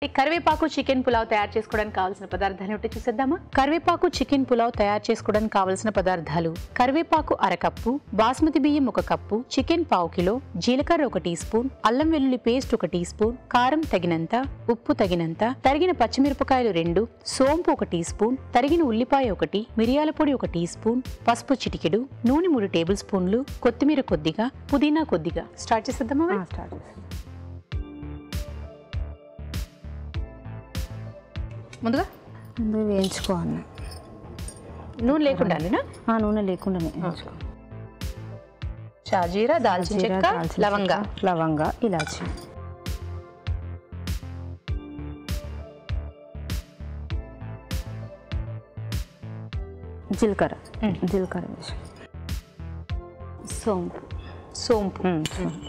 ఈ కరివేపాకు చికెన్ పులావ్ తయారు చేసుకోవడానికి కావాల్సిన పదార్థాలు ఏమిటో చూసేద్దామా కరివేపాకు చికెన్ పులావ్ తయారు చేసుకోవడానికి కావాల్సిన పదార్థాలు కరివేపాకు అరకప్పు బాస్మతి బియ్యం ఒక కప్పు చికెన్ పావు కిలో జీలకర్ర ఒక టీ స్పూన్ అల్లం వెల్లుల్లి పేస్ట్ ఒక టీ స్పూన్ కారం తగినంత ఉప్పు తగినంత తరిగిన పచ్చిమిరపకాయలు రెండు సోంపు ఒక టీ స్పూన్ తరిగిన ఉల్లిపాయ ఒకటి మిరియాల పొడి ఒక టీ స్పూన్ పసుపు చిటికెడు నూనె మూడు టేబుల్ స్పూన్లు కొత్తిమీర కొద్దిగా పుదీనా కొద్దిగా స్టార్ట్ చేసేద్దామా మరి? స్టార్ట్ చేస్తాం ముందుగా ముందు వేయించుకోవాలి నూనె లేకుండానేనా ఆ నూనె లేకుండానే వేయించుకో షాజీరా దాల్చిన జీరా, చెక్క దాల్చిన లవంగా చెక్క, లవంగా ఇలాచి జీలకర్ర మ్మ్. జీలకర్ర వేసి సోంపు సోంపు మ్మ్, సోంపు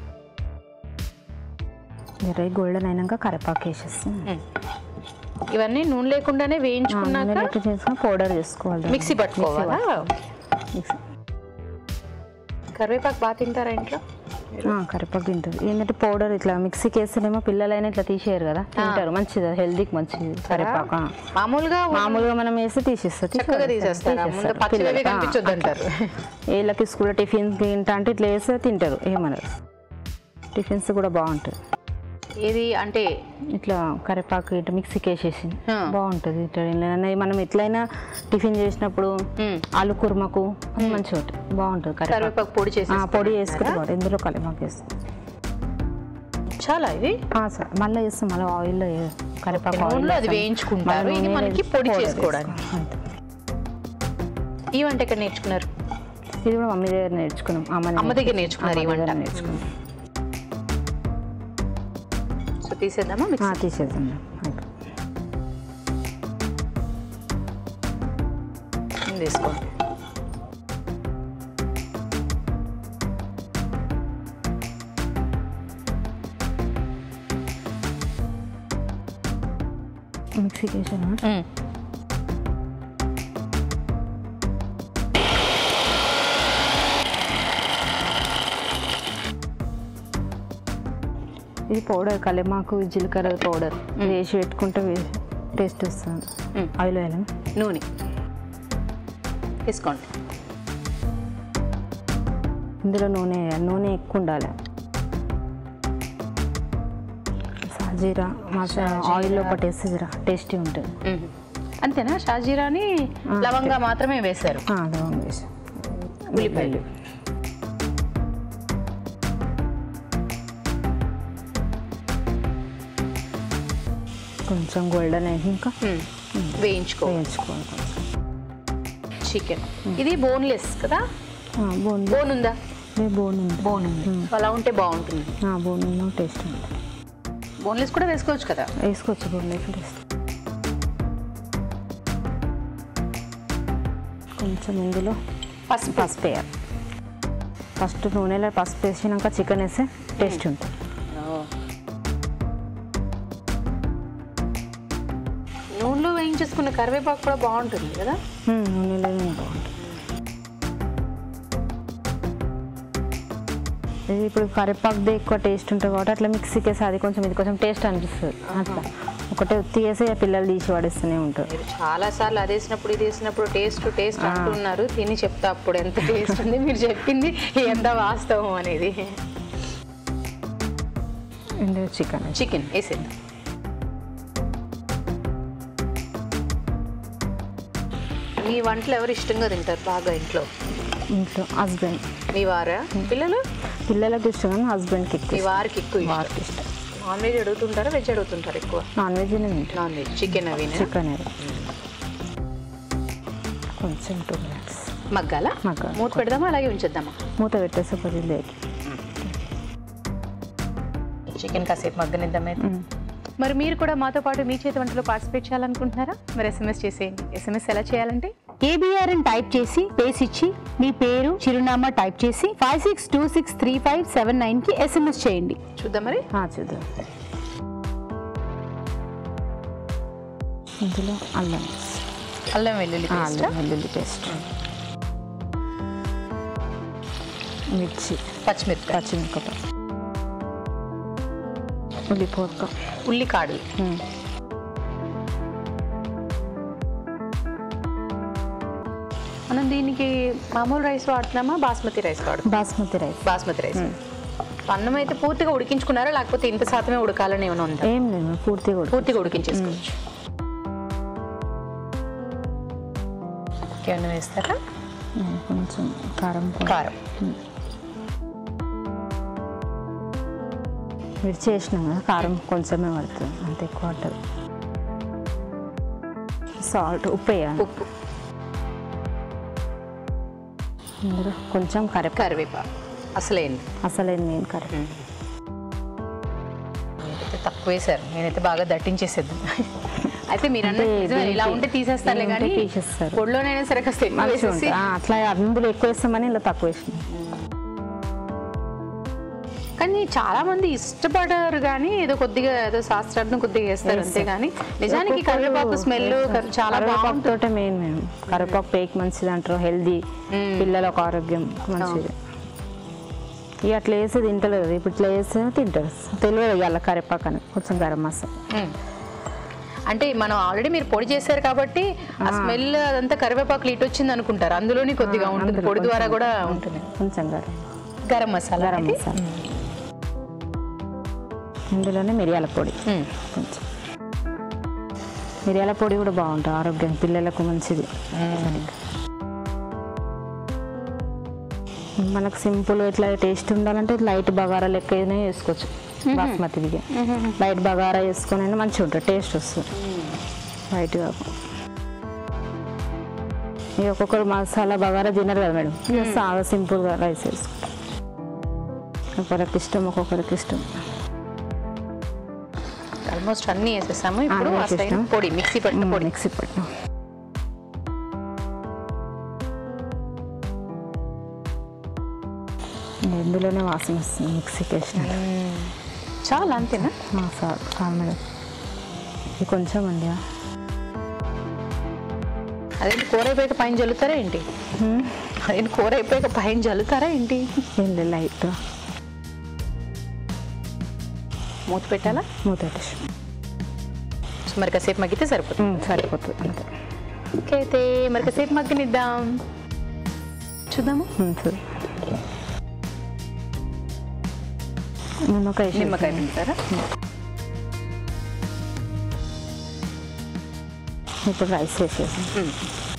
ఎర్ర గోల్డెన్ అయినాక కరివేపాకు వేసేస్తాం మ్మ్. ఇవన్నీ నూనె లేకుండానే వేయించుకున్నాక నూనె చేసుకుని పౌడర్ చేసుకోవాలి దాన్ని. మిక్సీ పట్టుకోవాలా మిక్సీ కరివేపాకు బాగా తింటారా ఇంట్లో ఆ, కరివేపాకు తింటారు ఏంటంటే పౌడర్ ఇట్లా మిక్సీకి వేస్తేనేమో పిల్లలైనా ఇట్లా తీసేయరు కదా తింటారు మంచిది హెల్దీకి మంచిది కరివేపాకు ఆ. మామూలుగా మామూలుగా మనం వేస్తే తీసేస్తారు చక్కగా తీసేస్తారా ముందు పచ్చివి కనిపించొద్దు అంటారు వీళ్ళకి స్కూల్లో టిఫిన్ తింటా అంటే ఇట్లా వేస్తే తింటారు ఏమన్నారు టిఫిన్స్ కూడా బాగుంటుంది ఇది అంటే ఇట్లా కరివేపాకు ఇట్లా మిక్సీకి వేసేసి ఆ. బాగుంటుంది ఇట్లా ఏమైనా మనం ఎట్లయినా టిఫిన్ చేసినప్పుడు మ్మ్. ఆలు కుర్మకు అది మంచిగా ఉంటుంది బాగుంటుంది కరివేపాకు కరివేపాకు పొడి చేసి ఆ, పొడి వేసుకుంటే బాగుంటుంది ఇందులో కరివేపాకు వేస్తాం చాలా ఇది ఆ, సరే మళ్ళీ వేస్తాం మళ్ళీ ఆయిల్లో వే- కరివేపాకు ఆయిల్లో నూనెలో అది వేస్తాం. వేయించుకుంటారు మళ్ళీ ఇది నూనె మనకి వేసి పొడి పౌడర్ చేసుకోవడానికి వేసుకోవాలి. అంతే. ఈ వంట ఎక్కడ నేర్చుకున్నారు ఇది కూడా మమ్మీ దగ్గర నేర్చుకున్నాం అమ్మ అమ్మ దగ్గర నేర్చుకున్నారు ఈ అమ్మ దగ్గర వంట నేర్చుకున్నాం సో తీసేద్దామా ఆ, మిక్సీ తీసేద్దాం అయిపోయి. తీసుకోండి మిక్సీకి వేసాను మ్మ్. ఇది పౌడర్ కలిమాకు జీలకర్ర పౌడర్ ఇది వేసి పెట్టుకుంటే టేస్ట్ వస్తుంది మ్మ్. ఆయిల్ వేయాలి నూనె తీసుకోండి ఇందులో నూనె వేయాలి నూనె ఎక్కువ ఉండాలి సాజీరా మసా ఆయిల్లో పట్టేస్తే జరా టేస్టీ ఉంటుంది మ్మ్. అంతేనా షాజీరాని లవంగా మాత్రమే వేశారు ఆ, లవంగం వేసి ఉల్లిపాయలు కొంచెం గోల్డెన్ అయ్యి ఇంకా మ్మ్. వేయించుకో వేయించుకోవాలి కొంచెం చికెన్ ఇది బోన్లెస్ కదా బోన్ బోన్ ఉందా బోన్ ఉంది బోన్ ఉంది సో అలా ఉంటే బాగుంటుంది బోన్ ఉన్న టేస్ట్ ఉంది బోన్లెస్ కూడా వేసుకోవచ్చు కదా వేసుకోవచ్చు బోన్ లేక టేస్ట్ కొంచెం ఇందులో పసుపు పసుపు వేయాలి ఫస్ట్ నూనెలో పసుపు వేసినాక చికెన్ వేస్తే టేస్ట్ ఉంటుంది నూనెలో వేయించేసుకున్న కరివేపాకు కూడా బాగుంటుంది కదా మ్మ్, నూనెలో బాగుంటుంది ఇది ఇప్పుడు కరివేపాకుది ఎక్కువ టేస్ట్ ఉంటుంది కాబట్టి అట్లా మిక్సీకి వేసి అది కొంచెం ఇది కొంచెం టేస్ట్ అనిపిస్తుంది అట్లా ఒకటే ఉత్తి వేసి ఆ పిల్లలు తీసి పడేస్తూనే ఉంటారు మీరు చాలా సార్లు అది వేసినప్పుడు ఇది వేసినప్పుడు టేస్ట్ టేస్ట్ అంటున్నారు తిని చెప్తా అప్పుడు ఎంత టేస్ట్ ఉంది మీరు చెప్పింది ఎంత వాస్తవం అనేది ఇందులో చికెన్ చికెన్ వేసేద్దాం మీ వంటలు ఎవరు ఇష్టంగా తింటారు బాగా ఇంట్లో ఇంట్లో హస్బెండ్ మీ వారా పిల్లలు పిల్లలకు ఇష్టం కానీ హస్బెండ్కి ఎక్కువ మీ ఇష్టం. వారికి ఎక్కువ వారికి ఇష్టం నాన్ వెజ్ అడుగుతుంటారా వెజ్ అడుగుతుంటారు ఎక్కువ నాన్ వెజ్ తింటాం నాన్ వెజ్ చికెన్ అవి చికెన్ కొంచెం టూ మినిట్స్ మగ్గాల మగ్గాల. మూత పెడదామా అలాగే ఉంచేద్దామా మూత పెట్టేస్తే కొద్దిగా లేట్ చికెన్ కాసేపు మగ్గనిద్దామైతే మరి మీరు కూడా మాతో పాటు మీ చేతి వంటలో పార్టిసిపేట్ చేయాలనుకుంటున్నారా మరి ఎస్ఎంఎస్ చేసేయండి ఎస్ఎంఎస్ ఎలా చేయాలంటే ఏబిఆర్ అని టైప్ చేసి పేస్ ఇచ్చి మీ పేరు చిరునామా టైప్ చేసి five six two six three five seven nine కి ఎస్ఎంఎస్ చేయండి చూద్దాం మరి చూద్దాం ఇందులో అల్లం అల్లం వెల్లుల్లి ఆ, పేస్ట్ అల్లం వెల్లుల్లి పేస్ట్ మిర్చి పచ్చిమిరపకాయ పచ్చిమిరపకాయ ఉల్లిపోక ఉల్లికాడలు మనం దీనికి మామూలు రైస్ వాడుతున్నామా బాస్మతి రైస్ వాడు బాస్మతి రైస్ బాస్మతి రైస్ అన్నం అయితే పూర్తిగా ఉడికించుకున్నారా లేకపోతే ఇంత శాతమే ఉడకాలని ఏమైనా ఉందా ఏం లేదు పూర్తిగా ఉడక పూర్తిగా ఉడికించేసుకోవచ్చు ఏమన్నా వేస్తారా కొంచెం కారం కూడా. కారం మిర్చి వేసినాం కదా కారం కొంచెమే పడుతుంది అంత ఎక్కువ పట్టదు సాల్ట్ ఉప్పు వేయాలి ఉప్పు ఇందులో కొంచెం కరెప్ కరివేపాకు అసలేంది అసలేం నేను కరెప్ మీరైతే తక్కువ వేశారు నేనైతే బాగా దట్టించేసేది అయితే మీరు అంటే అన్నది ఇలా దీనికి ఉంటే తీసేస్తారులే ఇలా ఉంటే కానీ తీసేస్తారు. పొడిలోనైనా సరే కాస్త ఎక్కువ మంచిగా వేసేసి ఉంటుంది. ఆ, అట్లా అందులో ఎక్కువ వేస్తామని ఇలా తక్కువ వేసినాం కానీ చాలా మంది ఇష్టపడరు కానీ ఏదో కొద్దిగా ఏదో శాస్త్రార్థం కొద్దిగా వేస్తారు అంతే కానీ నిజానికి కరివేపాకు స్మెల్ చాలా కరివేపాకు బాగుంటుంది తోటే మెయిన్ మేము కరివేపాకు పేక్ మంచిది అంటారు హెల్దీ పిల్లలకు ఆరోగ్యం మంచిది ఇక అట్లా వేస్తే తింటలేదు కదా ఇప్పుడు ఇట్లా వేస్తే తింటారు తెలియదు ఇవాళ కరివేపాకు అని కొంచెం గరం మసాలా మ్మ్. అంటే మనం ఆల్రెడీ మీరు పొడి చేశారు కాబట్టి ఆ స్మెల్ అదంతా కరివేపాకు ఇటు వచ్చింది అనుకుంటారు అందులోనే కొద్దిగా ఉంటుంది అందులో పొడి ద్వారా కొంచెం కూడా ఉంటుంది కొంచెం గరం గరం మసాలా గరం అనేది. మసాలా ఇందులోనే మిరియాల పొడి మ్మ్. కొంచెం మిరియాల పొడి కూడా బాగుంటుంది ఆరోగ్యం పిల్లలకు మంచిది మనకు సింపుల్ ఇట్లా టేస్ట్ ఉండాలంటే లైట్ బగారా లెక్క అయినా వేసుకోవచ్చు బాస్మతి బియ్యం లైట్ బగారా వేసుకొని అయినా మంచిగా ఉంటుంది టేస్ట్ వస్తుంది లైట్ కాకుండా ఇక ఒక్కొక్కరు మసాలా బగారా తినరు కదా మేడం ఇక చాలా సింపుల్గా రైస్ వేసుకుంటాం ఒక్కొక్కరికి ఇష్టం ఒక్కొక్కరికి ఇష్టం ఆల్మోస్ట్ అన్ని వేసేసాము ఇప్పుడు ఆ, ఆ సైడ్ వేసేసాం. పొడి మిక్సీ పట్టిన పొడి మిక్సీ పట్టినాం ఇందులోనే వాసన వస్తుంది మిక్సీకి వేసిన చాలా అంతేనా సార్ చాలు మేడం ఇది కొంచెం అండి అదేంటి కూర అయిపోయాక పైన జల్లుతారా ఏంటి అదేంటి కూర అయిపోయాక పైన జల్లుతారా ఏంటి ఏం లేదు లైట్ మూత పెట్టాలా మూత పెట్టేసి సో మరి కాసేపు మగ్గితే సరిపోతుంది ఉమ్, సరిపోతుంది అంతే ఓకే అయితే మరి కాసేపు మగ్గనిద్దాం చూద్దాము ఉమ్, సరే నిమ్మకాయ వేసేసి. నిమ్మకాయ పిండుతారా ఇప్పుడు రైస్ వేసేసి ఉమ్.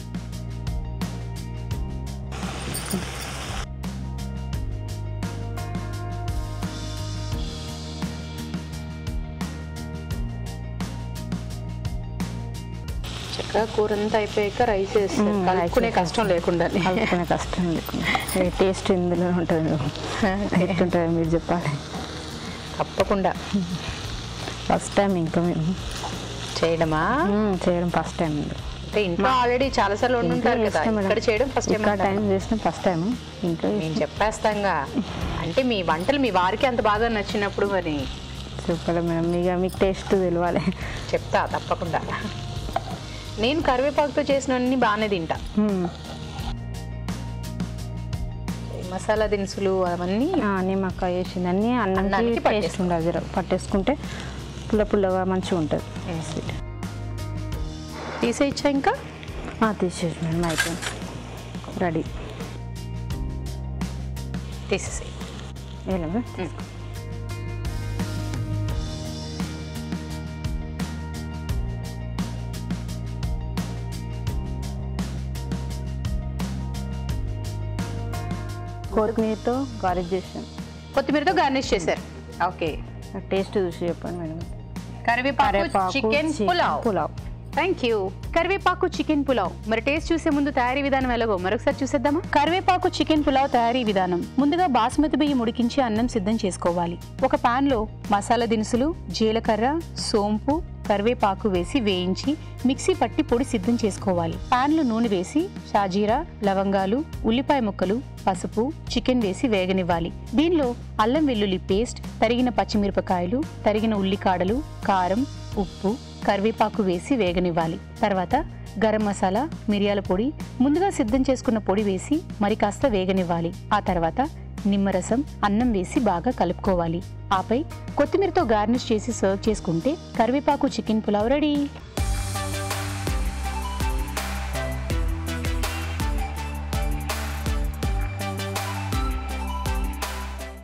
చక్కగా కూర అంతా అయిపోయాక రైస్ వేస్తారు మ్మ్, కలుపుకునే rice కష్టం లేకుండా కలుపుకునే కష్టం లేకుండా ఈ టేస్ట్ ఇందులో ఉంటుంది ఎట్లుంటుంది మీరు చెప్పాలి తప్పకుండా ఫస్ట్ టైం ఇంకా మేము చేయడమా మ్మ్, చేయడం ఫస్ట్ టైం అంటే ఇంట్లో ఆల్రెడీ చాలా సార్లు వండుంటారు కదా ఇక్కడ చేయడం ఫస్ట్ టైం ఇక్కడ టైం చేసిన ఫస్ట్ టైం ఇంకా మేము చెప్పేస్తాంగా అంటే మీ వంటలు మీ వారికి అంత బాగా నచ్చినప్పుడు మరి చెప్పాలి మేడం ఇక మీకు టేస్ట్ తెలియాలి చెప్తా తప్పకుండా నేను కరివేపాకుతో చేసినవన్నీ బాగానే తింటా మ్మ్. ఈ మసాలా దినుసులు అవన్నీ ఆ, నిమ్మకాయ వేసింది అన్నీ అన్నానికి అన్నానికి టేస్ట్ ఉండదు జర పట్టేసుకుంటే పుల్ల పుల్లగా మంచిగా ఉంటుంది స్వీట్ తీసేయచ్చా ఇంకా తీసేసి మేడం అయిపోయింది రెడీ తీసేసి ఏలమ్మా కొత్తిమీరతో గార్లిక్ చేసాం కొత్తిమీరతో గార్నిష్ చేశారు ఓకే టేస్ట్ చూసి చెప్పండి మేడం కరివేపాకు కరివేపాకు, chicken chicken pulao pulao thank you కరివేపాకు చికెన్ పులావ్ మరి టేస్ట్ చూసే ముందు తయారీ విధానం ఎలాగో మరొకసారి చూసేద్దామా కరివేపాకు చికెన్ పులావ్ తయారీ విధానం ముందుగా బాస్మతి బియ్యం ఉడికించి అన్నం సిద్ధం చేసుకోవాలి ఒక పాన్ లో మసాలా దినుసులు జీలకర్ర సోంపు కరివేపాకు వేసి వేయించి మిక్సీ పట్టి పొడి సిద్ధం చేసుకోవాలి పాన్ లో నూనె వేసి షాజీరా లవంగాలు ఉల్లిపాయ ముక్కలు పసుపు చికెన్ వేసి వేగనివ్వాలి దీనిలో అల్లం వెల్లుల్లి పేస్ట్ తరిగిన పచ్చిమిరపకాయలు తరిగిన ఉల్లికాడలు కారం ఉప్పు కరివేపాకు వేసి వేగనివ్వాలి తర్వాత గరం మసాలా మిరియాల పొడి ముందుగా సిద్ధం చేసుకున్న పొడి వేసి మరి కాస్త వేగనివ్వాలి ఆ తర్వాత నిమ్మరసం అన్నం వేసి బాగా కలుపుకోవాలి ఆపై కొత్తిమీరతో గార్నిష్ చేసి సర్వ్ చేసుకుంటే కరివేపాకు చికెన్ పులావ్ రెడీ